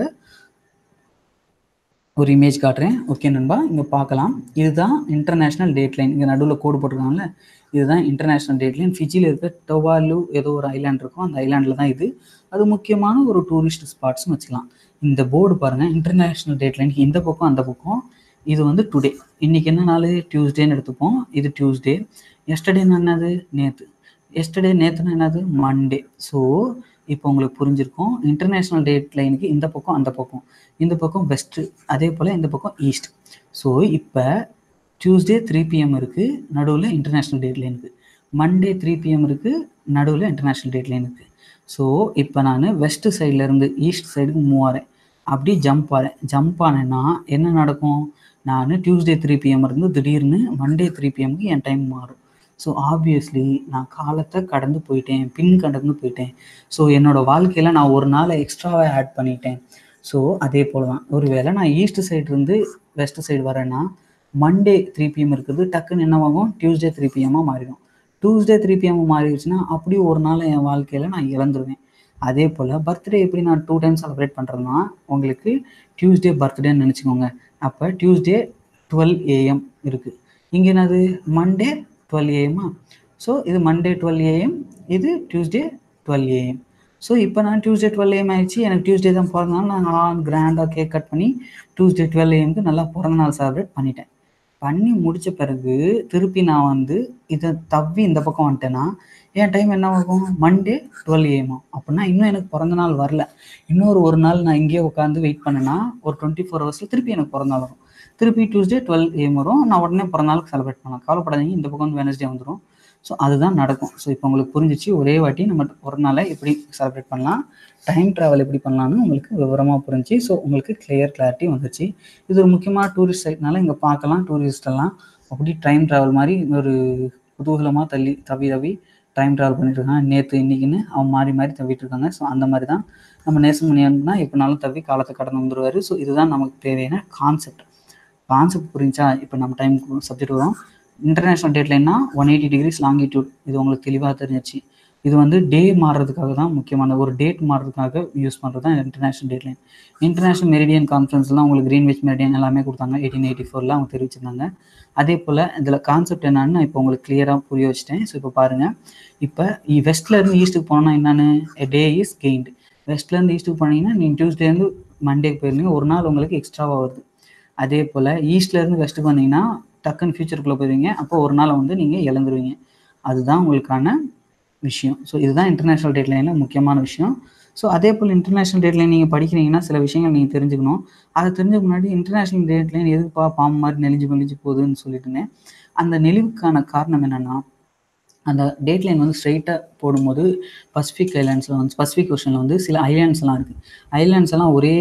ஒரு இமேஜ் காட்டுறேன் ஓகே நண்பா இங்கே பார்க்கலாம் இதுதான் இன்டர்நேஷ்னல் டேட் லைன் இங்கே நடுவில் கோடு போட்டிருக்காங்கல்ல இதுதான் இன்டர்நேஷ்னல் டேட் லைன் ஃபிஜியில் இருக்க டொவாலு ஏதோ ஒரு ஐலாண்ட் இருக்கும் அந்த ஐலாண்டில் தான் இது அது முக்கியமான ஒரு டூரிஸ்ட் ஸ்பாட்ஸ்னு வச்சுக்கலாம் இந்த போர்டு பாருங்கள் இன்டர்நேஷ்னல் டேட் லைன் இந்த பக்கம் அந்த பக்கம் இது வந்து டுடே இன்றைக்கி என்ன நாள் டியூஸ்டேன்னு எடுத்துப்போம் இது டியூஸ்டே எஸ்டர்டேன்னு என்னது நேற்று எஸ்டர்டே நேற்றுனா என்னது மண்டே ஸோ இப்போ உங்களுக்கு புரிஞ்சிருக்கும் இன்டர்நேஷ்னல் டேட் லைனுக்கு இந்த பக்கம் அந்த பக்கம் இந்த பக்கம் வெஸ்ட்டு அதே போல் இந்த பக்கம் ஈஸ்ட் ஸோ இப்போ டியூஸ்டே த்ரீ பிஎம் இருக்குது நடுவில் இன்டர்நேஷ்னல் டேட் லைன் இருக்குது மண்டே த்ரீ பிஎம் இருக்குது நடுவில் இன்டர்நேஷ்னல் டேட் லைன் இருக்குது ஸோ இப்போ நான் வெஸ்ட் சைட்லேருந்து ஈஸ்ட் சைடுக்கு மூவ் ஆகிறேன் அப்படி ஜம்ப் ஆகிறேன் ஜம்ப் ஆனேன்னா என்ன நடக்கும் நான் டியூஸ்டே த்ரீ பிஎம் இருந்து திடீர்னு மண்டே த்ரீ பிஎம்க்கு என் டைம் மாறும் ஸோ ஆப்வியஸ்லி நான் காலத்தை கடந்து போயிட்டேன் பின் கடந்து போயிட்டேன் ஸோ என்னோடய வாழ்க்கையில் நான் ஒரு நாளை எக்ஸ்ட்ராவாக ஆட் பண்ணிட்டேன் ஸோ அதே போல் தான் ஒரு வேளை நான் ஈஸ்ட் சைடு இருந்து வெஸ்ட் சைடு வரேன்னா மண்டே த்ரீ பிஎம் இருக்குது டக்குன்னு என்னவாகும் டியூஸ்டே த்ரீ பிஎம்மாக மாறிடும் டியூஸ்டே த்ரீ பிஎம் மாறிடுச்சுன்னா அப்படியே ஒரு நாள் என் வாழ்க்கையில் நான் இழந்துருவேன் அதே போல் பர்த்டே எப்படி நான் டூ டைம் செலிப்ரேட் பண்ணுறேன்னா உங்களுக்கு டியூஸ்டே பர்த்டேன்னு நினச்சிக்கோங்க அப்போ டியூஸ்டே டுவெல் ஏஎம் இருக்குது இங்கே என்னது மண்டே டுவெல் ஏஎம்மா ஸோ இது மண்டே டுவெல் ஏஎம் இது டியூஸ்டே டுவெல் ஏஎம் ஸோ இப்போ நான் டியூஸ்டே டுவெல் ஏஎம் ஆயிடுச்சு எனக்கு டியூஸ்டே தான் பிறந்தனால நான் கிராண்டாக கேக் கட் பண்ணி டியூஸ்டே டுவெல் ஏஎம்க்கு நல்லா பிறந்த நாள் செலிப்ரேட் பண்ணிட்டேன் பண்ணி முடித்த பிறகு திருப்பி நான் வந்து இதை தவ்வி இந்த பக்கம் வந்துட்டேன்னா என் டைம் என்ன ஆகும் மண்டே டுவெல் ஏஎம் அப்படின்னா இன்னும் எனக்கு பிறந்த நாள் வரல இன்னொரு ஒரு நாள் நான் இங்கேயே உட்காந்து வெயிட் பண்ணேன்னா ஒரு டுவெண்ட்டி ஃபோர் ஹவர்ஸில் திருப்பி எனக்கு பிறந்த நாள் வரும் திருப்பி டியூஸ்டே டுவெல் ஏஎம் வரும் நான் உடனே பிறந்த நாளுக்கு செலிப்ரேட் பண்ணலாம் கவலைப்படாதீங்க இந்த பக்கம் வந்து வெனஸ்டே வந்துடும் ஸோ அதுதான் நடக்கும் ஸோ இப்போ உங்களுக்கு புரிஞ்சிச்சு ஒரே வாட்டி நம்ம ஒரு நாளை எப்படி செலிப்ரேட் பண்ணலாம் டைம் ட்ராவல் எப்படி பண்ணலாம்னு உங்களுக்கு விவரமாக புரிஞ்சு ஸோ உங்களுக்கு கிளியர் கிளாரிட்டி வந்துச்சு இது ஒரு முக்கியமான டூரிஸ்ட் சைட்னால இங்கே பார்க்கலாம் டூரிஸ்ட் எல்லாம் அப்படி டைம் ட்ராவல் மாதிரி ஒரு குதூகலமாக தள்ளி தவி தவி டைம் ட்ராவல் பண்ணிட்டு இருக்காங்க நேற்று இன்னைக்குன்னு அவன் மாறி மாறி தவிட்டு இருக்காங்க ஸோ அந்த மாதிரி தான் நம்ம நேசமணியான்னா எப்படினாலும் தவி காலத்தை கடந்து வந்துருவார் ஸோ இதுதான் நமக்கு தேவையான கான்செப்ட் கான்செப்ட் புரிஞ்சா இப்போ நம்ம டைம் சப்ஜெக்ட் வரும் இன்டர்நேஷ்னல் டேட்லைன்னா ஒன் எயிட்டி டிகிரிஸ் லாங்கிடியூட் இது உங்களுக்கு தெளிவாக தெரிஞ்சிச்சு இது வந்து டே மாறுறதுக்காக தான் முக்கியமான ஒரு டேட் மாறுறதுக்காக யூஸ் பண்ணுறது தான் இன்டர்நேஷ்னல் டேட்லைன் இன்டர்நேஷ்னல் மெரிடியன் கான்ஃபரன்ஸ்லாம் உங்களுக்கு கிரீன்விச் மெரிடியன் எல்லாமே கொடுத்தாங்க எயிட்டீன் எயிட்டி ஃபோரில் அவங்க தெரிவிச்சிருந்தாங்க அதே போல் இதில் கான்செப்ட் என்னன்னு நான் இப்போ உங்களுக்கு கிளியராக புரிய வச்சுட்டேன் ஸோ இப்போ பாருங்கள் இப்போ வெஸ்ட்லேருந்து ஈஸ்ட்டுக்கு போனோம்னா என்னென்னு டே இஸ் கெயின்டு வெஸ்ட்லேருந்து ஈஸ்ட்டுக்கு போனீங்கன்னா நீங்கள் டியூஸ்டேருந்து மண்டேக்கு போயிருந்தீங்க ஒரு நாள் உங்களுக்கு எக்ஸ்ட்ராவாக வருது அதே போல் ஈஸ்ட்லேருந்து வெஸ்ட்டுக்கு வந்தீங்கன்னா டக்குன்னு ஃபியூச்சருக்குள்ளே போயிருவீங்க அப்போ ஒரு நாள் வந்து நீங்கள் இழந்துருவீங்க அதுதான் உங்களுக்கான விஷயம் ஸோ இதுதான் இன்டர்நேஷ்னல் டேட்லைனில் முக்கியமான விஷயம் ஸோ அதே போல் இன்டர்நேஷ்னல் டேட்லைன் நீங்கள் படிக்கிறீங்கன்னா சில விஷயங்கள் நீங்கள் தெரிஞ்சுக்கணும் அதை தெரிஞ்ச முன்னாடி இன்டர்நேஷ்னல் டேட்லைன் எதுக்குப்பா பாம்பு மாதிரி நெளிஞ்சு நெளிஞ்சு போகுதுன்னு சொல்லிட்டு இருந்தேன் அந்த நெளிவுக்கான காரணம் என்னென்னா அந்த டேட்லைன் வந்து ஸ்ட்ரைட்டாக போடும்போது பசிபிக் ஐலாண்ட்ஸில் வந்து பசிபிக் ஓஷனில் வந்து சில ஐலாண்ட்ஸ்லாம் இருக்குது ஐலாண்ட்ஸ் எல்லாம் ஒரே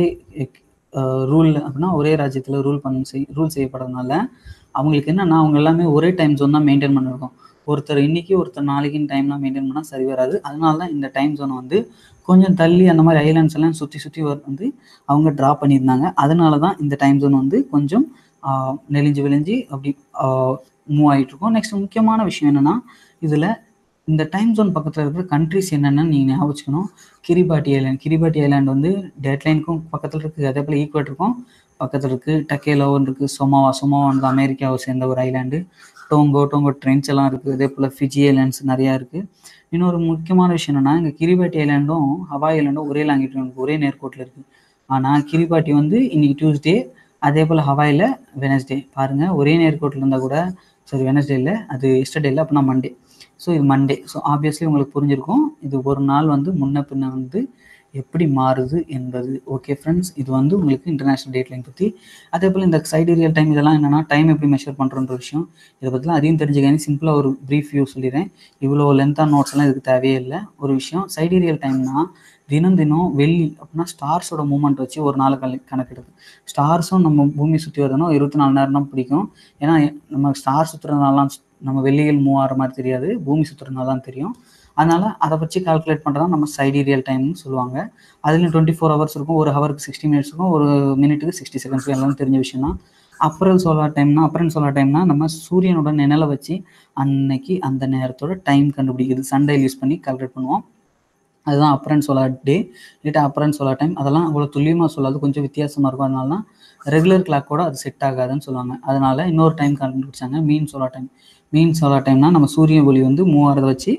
ரூல் அப்படின்னா ஒரே ராஜ்யத்தில் ரூல் பண்ண செய் ரூல் செய்யப்படுறதுனால அவங்களுக்கு என்னென்னா அவங்க எல்லாமே ஒரே டைம் ஜோன் தான் மெயின்டைன் பண்ணிருக்கோம் ஒருத்தர் இன்னைக்கு ஒருத்தர் நாளைக்குன்னு டைம்லாம் மெயின்டைன் பண்ணால் சரி வராது அதனால தான் இந்த டைம் ஜோனை வந்து கொஞ்சம் தள்ளி அந்த மாதிரி ஐலாண்ட்ஸ் எல்லாம் சுற்றி சுற்றி வந்து அவங்க ட்ரா பண்ணியிருந்தாங்க அதனால தான் இந்த டைம் ஜோன் வந்து கொஞ்சம் நெளிஞ்சு விழிஞ்சு அப்படி மூவ் ஆகிட்டு இருக்கும் நெக்ஸ்ட் முக்கியமான விஷயம் என்னென்னா இதில் இந்த டைம் ஜோன் பக்கத்தில் இருக்கிற கண்ட்ரிஸ் என்னென்னு நீங்கள் ஞாபகம் வச்சுக்கணும் கிரிபாட்டி ஐலாண்ட் கிரிபாட்டி ஐலாண்ட் வந்து டெட்லைனுக்கும் பக்கத்தில் இருக்குது அதே போல் ஈக்குவேட்டருக்கும் பக்கத்தில் இருக்குது டக்கேலோன்னு இருக்குது சொமாவா சொமாவா வந்து அமெரிக்காவை சேர்ந்த ஒரு ஐலாண்டு டோங்கோ டோங்கோ ட்ரென்ச் எல்லாம் இருக்குது அதே போல் ஃபிஜி ஐலாண்ட்ஸ் நிறையா இருக்குது இன்னொரு முக்கியமான விஷயம் என்னென்னா இங்கே கிரிபாட்டி ஐலாண்டும் ஹவாய் ஐலாண்டும் ஒரே லாங்கிட்டு ஒரே நேர்கோட்டில் இருக்குது ஆனால் கிரிபாட்டி வந்து இன்னைக்கு டியூஸ்டே அதே போல் ஹவாயில் வெனஸ்டே பாருங்கள் ஒரே நேர்கோட்டில் இருந்தால் கூட சாரி வெனஸ்டே இல்லை அது எஸ்டர்டே இல்லை அப்படின்னா மண்டே ஸோ இது மண்டே ஸோ ஆப்வியஸ்லி உங்களுக்கு புரிஞ்சிருக்கும் இது ஒரு நாள் வந்து முன்ன பின்ன வந்து எப்படி மாறுது என்பது ஓகே ஃப்ரெண்ட்ஸ் இது வந்து உங்களுக்கு இன்டர்நேஷ்னல் டேட் லைன் பற்றி அதே போல் இந்த சைடீரியல் டைம் இதெல்லாம் என்னென்னா டைம் எப்படி மெஷர் பண்ணுறன்ற விஷயம் இதை பற்றிலாம் அதையும் தெரிஞ்சுக்கணும் சிம்பிளாக ஒரு ப்ரீஃப் வியூ சொல்லிடுறேன் இவ்வளோ லென்த்தாக நோட்ஸ் எல்லாம் இதுக்கு தேவையே இல்லை ஒரு விஷயம் சைடீரியல் டைம்னா தினம் தினம் வெள்ளி அப்படின்னா ஸ்டார்ஸோட மூமெண்ட் வச்சு ஒரு நாள் கண கணக்கிடுது ஸ்டார்ஸும் நம்ம பூமி சுற்றி வருதுன்னா இருபத்தி நாலு நேரம் தான் பிடிக்கும் ஏன்னா நம்ம ஸ்டார் சுற்றுறதுனாலாம் நம்ம வெள்ளிகள் மூவ் ஆகிற மாதிரி தெரியாது பூமி சுற்றுறதுனால தான் தெரியும் அதனால் அதை வச்சு கால்குலேட் பண்ணுறதா நம்ம சைடீரியல் டைம்னு சொல்லுவாங்க அதுலேயும் டுவெண்ட்டி ஃபோர் ஹவர்ஸ் இருக்கும் ஒரு ஹவருக்கு சிக்ஸ்டி மினிட்ஸ் இருக்கும் ஒரு மினிட்டுக்கு சிக்ஸ்டி செகண்ட்ஸ் எல்லாம் தெரிஞ்ச விஷயம் தான் அப்ரல் சோலார் டைம்னா அப்ரல் சோலார் டைம்னா நம்ம சூரியனோட நிழலை வச்சு அன்னைக்கு அந்த நேரத்தோட டைம் கண்டுபிடிக்கிறது சண்டே யூஸ் பண்ணி கால்குலேட் பண்ணுவோம் அதுதான் அப்ரன் சோலார் டே இல்லாட்டா அப்ரன் சோலார் டைம் அதெல்லாம் அவ்வளோ துல்லியமாக சொல்லாது கொஞ்சம் வித்தியாசமாக இருக்கும் அதனால தான் ரெகுலர் கிளாக்கோட அது செட் ஆகாதுன்னு சொல்லுவாங்க அதனால இன்னொரு டைம் கண்டுபிடிச்சாங்க mean solar time mean solar டைம்னா நம்ம சூரிய ஒளி வந்து மூவ் ஆகிறத வச்சு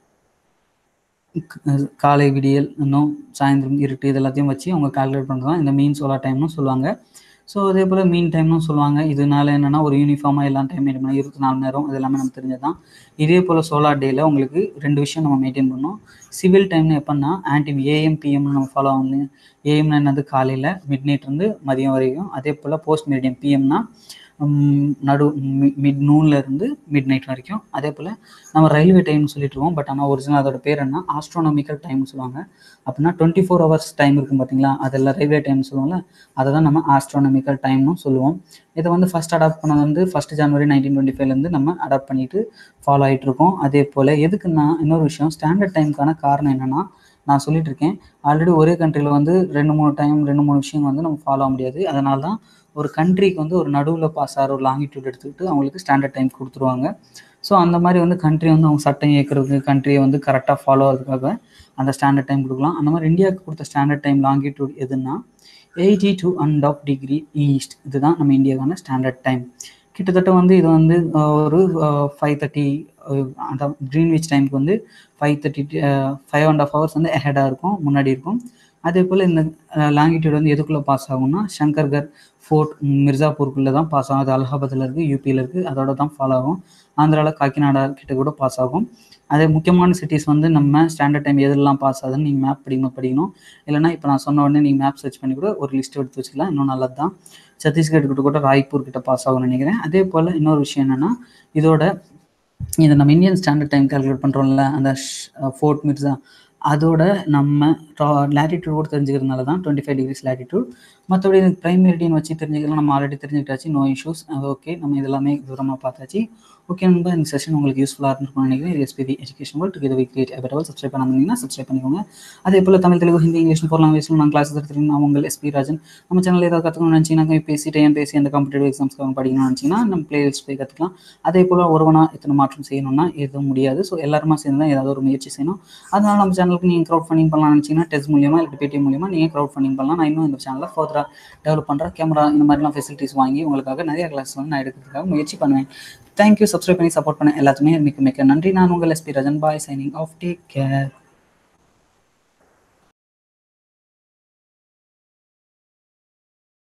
காலை விடியல் இன்னும் சாயந்தரம் இருட்டு இது எல்லாத்தையும் வச்சு அவங்க கால்குலேட் பண்ணுறது தான் இந்த மீன் சோலார் டைம்னு சொல்லுவாங்க ஸோ அதே போல் மீன் டைம்னு சொல்லுவாங்க இதனால என்னென்னா ஒரு யூனிஃபார்மாக எல்லா டைம் மெயின்டைன் பண்ணி இருபத்தி நாலு நேரம் இது எல்லாமே நமக்கு தெரிஞ்சது தான் இதே போல் சோலார் டேயில் உங்களுக்கு ரெண்டு விஷயம் நம்ம மெயின்டைன் பண்ணோம் சிவில் டைம்னு எப்போன்னா ஆன்டி ஏஎம் பிஎம்னு நம்ம ஃபாலோ ஆகணும் ஏஎம்னா என்னது காலையில் மிட் நைட் இருந்து மதியம் வரைக்கும் அதே போல் போஸ்ட் மீடியம் பிஎம்னா நடு மிட் நூனில் இருந்து மிட் நைட் வரைக்கும் அதே போல் நம்ம ரயில்வே டைம்னு சொல்லிட்டு இருக்கோம் பட் ஆனால் ஒரிஜினல் அதோட பேர் என்ன ஆஸ்ட்ரானமிக்கல் டைம்னு சொல்லுவாங்க அப்படின்னா டுவெண்ட்டி ஃபோர் ஹவர்ஸ் டைம் இருக்கும் பார்த்தீங்களா அதெல்லாம் ரயில்வே டைம்னு சொல்லுவோம்ல அதை தான் நம்ம ஆஸ்ட்ரானமிக்கல் டைம்னு சொல்லுவோம் இதை வந்து ஃபஸ்ட் அடாப்ட் பண்ணது வந்து ஃபஸ்ட் ஜனவரி நைன்டீன் டுவெண்ட்டி ஃபைவ்லேருந்து நம்ம அடாப்ட் பண்ணிட்டு ஃபாலோ ஆகிட்டு இருக்கோம் அதே போல் எதுக்குன்னா இன்னொரு விஷயம் ஸ்டாண்டர்ட் டைமுக்கான காரணம் என்னென்னா நான் சொல்லிட்டு இருக்கேன் ஆல்ரெடி ஒரே கண்ட்ரியில் வந்து ரெண்டு மூணு டைம் ரெண்டு மூணு விஷயம் வந்து நம்ம ஃபாலோ ஆக முடியாது அதனால தான் ஒரு கண்ட்ரிக்கு வந்து ஒரு நடுவில் பாஸ் ஆகிற ஒரு லாங்கிடியூட் எடுத்துக்கிட்டு அவங்களுக்கு ஸ்டாண்டர்ட் டைம் கொடுத்துருவாங்க ஸோ அந்த மாதிரி வந்து கண்ட்ரி வந்து அவங்க சட்டம் இயக்கிறதுக்கு கண்ட்ரியை வந்து கரெக்டாக ஃபாலோ ஆகிறதுக்காக அந்த ஸ்டாண்டர்ட் டைம் கொடுக்கலாம் அந்த மாதிரி இந்தியாவுக்கு கொடுத்த ஸ்டாண்டர்ட் டைம் லாங்கிடியூட் எதுன்னா eighty two and half degree east இதுதான் நம்ம இந்தியாவுக்கான ஸ்டாண்டர்ட் டைம் கிட்டத்தட்ட வந்து இது வந்து ஒரு ஃபைவ் தேர்ட்டி அந்த க்ரீன்விச் டைமுக்கு வந்து five thirty five and half hours வந்து ஹெடாக இருக்கும் முன்னாடி இருக்கும் அதே போல் இந்த லாங்கிடியூட் வந்து எதுக்குள்ளே பாஸ் ஆகும்னா சங்கர்கர் ஃபோர்ட் மிர்சாப்பூருக்குள்ளே தான் பாஸ் ஆகும் அது அலகாபாத்தில் இருக்குது யூபியில் இருக்குது அதோட தான் ஃபாலோ ஆகும் ஆந்திராவில் காக்கிநாடா கிட்ட கூட பாஸ் ஆகும் அதே முக்கியமான சிட்டிஸ் வந்து நம்ம ஸ்டாண்டர்ட் டைம் எதெல்லாம் பாஸ் ஆகுதுன்னு நீங்கள் மேப் படிக்கணும் படிக்கணும் இல்லைனா இப்போ நான் சொன்ன உடனே நீங்கள் மேப் சர்ச் பண்ணி கூட ஒரு லிஸ்ட் எடுத்து வச்சுக்கலாம் இன்னும் நல்லது தான் சத்தீஸ்கர் கிட்ட கூட ராய்ப்பூர் கிட்ட பாஸ் ஆகும்னு நினைக்கிறேன் அதே போல் இன்னொரு விஷயம் என்னென்னா இதோட இதை நம்ம இந்தியன் ஸ்டாண்டர்ட் டைம் கால்குலேட் பண்ணுறோம்ல அந்த ஃபோர்ட் மிர்ஸா அதோட நம்ம லேட்டிடியூட் கூட தெரிஞ்சுக்கிறதுனால தான் டுவெண்ட்டி ஃபைவ் டிகிரிஸ் லேட்டிடியூட் மற்றபடி எனக்கு ப்ரைம் மெரிடியன் வச்சு தெரிஞ்சுக்கலாம் நம்ம ஆல்ரெடி தெரிஞ்சுக்கிட்டாச்சு நோ இஷ்யூஸ் அது ஓகே நம்ம இதெல்லாமே விவரமாக பார்த்தாச்சு ஓகே நண்பா இந்த செஷன் உங்களுக்கு யூஸ்ஃபுல்லாக இருந்திருக்கும்னு நினைக்கிறேன் இது SPV education world together we create better subscribe பண்ணாமல் சப்ஸ்கிரைப் பண்ணிக்கோங்க அதே போல் Tamil Telugu Hindi English four language நான் கிளாஸ் எடுத்துருக்கேன் நான் உங்கள் எஸ்பி ராஜன் நம்ம சேனல் ஏதாவது கற்றுக்கணும்னு நினச்சிங்கன்னா பேசி டைம் பேசி அந்த காம்படிட்டிவ் எக்ஸாம்ஸ்க்கு படிக்கணும்னு நினச்சிங்கன்னா நம்ம பிளேலிஸ்ட் போய் கற்றுக்கலாம் அதே போல் ஒருவனா எத்தனை மாற்றம் செய்யணும்னா எதுவும் முடியாது ஸோ எல்லாருமா சேர்ந்து தான் ஏதாவது ஒரு முயற்சி செய்யணும் அதனால நம்ம சேனலுக்கு நீங்கள் க்ரௌட் ஃபண்டிங் பண்ணலாம்னு நினச்சிங்கன்னா டெஸ்ட் மூலியமா இல்லை பேடிஎம் மூலியமா நீங்கள் க்ரௌட் ஃபண்டிங் பண்ணலாம் நான் இன்னும் இந்த சேனலில் ஃபர்தராக டெவலப் பண்ணுறேன் கேமரா இந்த மாதிரிலாம் ஃபெசிலிட்டிஸ் வாங்கி உங்களுக்காக நிறைய கிளாஸ் வந்து நான் எடுக்கிறதுக்காக முயற்சி பண்ணுவேன் தேங்க்யூ சப்ஸ்கிரைப் பண்ணி சப்போர்ட் பண்ண எல்லாத்துமே மிக்க மிக்க நன்றி நான் உங்கள் SP Rajan bye signing off take care